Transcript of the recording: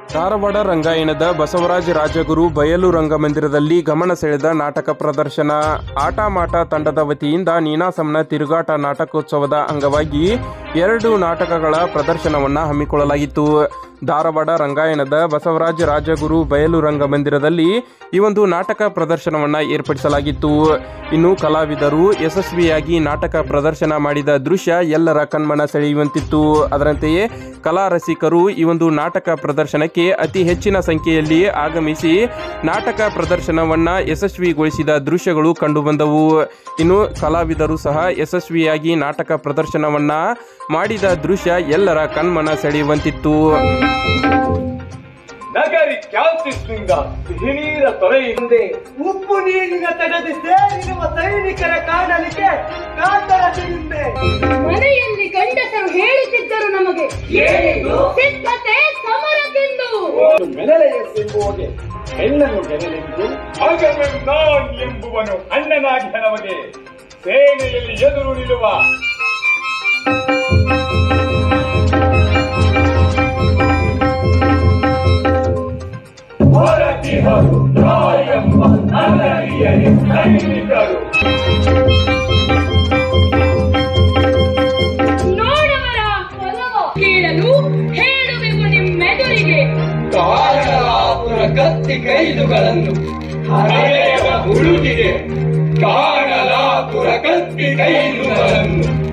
ಧಾರವಾಡ ರಂಗಾಯಣದ ಬಸವರಾಜ ರಾಜಗುರು ಬಯಲು ರಂಗಮಂದಿರದಲ್ಲಿ ಗಮನ ಸೆಳೆದ ನಾಟಕ ಪ್ರದರ್ಶನ ಆಟ ಮಾಟ ತಂಡದ ವತಿಯಿಂದ ನೀನಾಸಂನ ತಿರುಗಾಟ ನಾಟಕೋತ್ಸವದ ಅಂಗವಾಗಿ ಎರಡು ನಾಟಕಗಳ ಪ್ರದರ್ಶನವನ್ನು ಹಮ್ಮಿಕೊಳ್ಳಲಾಗಿತ್ತು ಧಾರವಾಡ ರಂಗಾಯಣದ ಬಸವರಾಜ ರಾಜಗುರು ಬಯಲು ರಂಗಮಂದಿರದಲ್ಲಿ ಈ ಒಂದು ನಾಟಕ ಪ್ರದರ್ಶನವನ್ನು ಏರ್ಪಡಿಸಲಾಗಿತ್ತು ಇನ್ನು ಕಲಾವಿದರು ಯಶಸ್ವಿಯಾಗಿ ನಾಟಕ ಪ್ರದರ್ಶನ ಮಾಡಿದ ದೃಶ್ಯ ಎಲ್ಲರ ಕಣ್ಮನ ಸೆಳೆಯುವಂತಿತ್ತು ಅದರಂತೆಯೇ ಕಲಾ ರಸಿಕರು ಈ ಒಂದು ನಾಟಕ ಪ್ರದರ್ಶನಕ್ಕೆ ಅತಿ ಹೆಚ್ಚಿನ ಸಂಖ್ಯೆಯಲ್ಲಿ ಆಗಮಿಸಿ ನಾಟಕ ಪ್ರದರ್ಶನವನ್ನ ಯಶಸ್ವಿಗೊಳಿಸಿದ ದೃಶ್ಯಗಳು ಕಂಡುಬಂದವು ಇನ್ನು ಕಲಾವಿದರು ಸಹ ಯಶಸ್ವಿಯಾಗಿ ನಾಟಕ ಪ್ರದರ್ಶನವನ್ನ ಮಾಡಿದ ದೃಶ್ಯ ಎಲ್ಲರ ಕಣ್ಮನ ಸೆಳೆಯುವಂತಿತ್ತು ನಗರಿ ಕ್ಯಾಂಪಿಸ್ನಿಂದ ಸಿಹಿನೀರ ತೊರೆಯಿಂದೆ ಉಪ್ಪು ನೀರಿನ ತಗದಿ ಸೇರಿರುವ ಸೈನಿಕರ ಕಾಣಲಿಕ್ಕೆ ಕಾತರದಿಂದ ಮನೆಯಲ್ಲಿ ಗಂಡಸರು ಹೇಳುತ್ತಿದ್ದರು ನಮಗೆ ಸಿದ್ಧತೆ ಸಮರಕ್ಕೆಂದು ಒಂದು ಮೆಲಲೆಯೆಂಬುವಗೆ ಹೆಣ್ಣನ್ನು ಗೆರಲೆಂದು ಅಗಮೆಮ್ನಾನ್ ಎಂಬುವನು ಅಣ್ಣನಾಗಿ ನಮಗೆ ಸೇನೆಯಲ್ಲಿ ಎದುರು ನಿಲ್ಲುವ ಹೊರಟಿಹರು ಎಂಬ ನನ್ನರಿಯರಿ ಸೈನಿಕರು ನೋಡವರ ಒಲವ ಕೇಳಲು ಹೇಳುವೆವು ನಿಮ್ಮೆದುರಿಗೆ ಕಾರಣಲಾಪುರ ಕತ್ತಿ ಕೈದುಗಳನ್ನು ಹರೆಯವ ಹುಡುಗಿಗೆ ಕಾಣಲಾಪುರ ಕತ್ತಿ ಕೈದುಗಳನ್ನು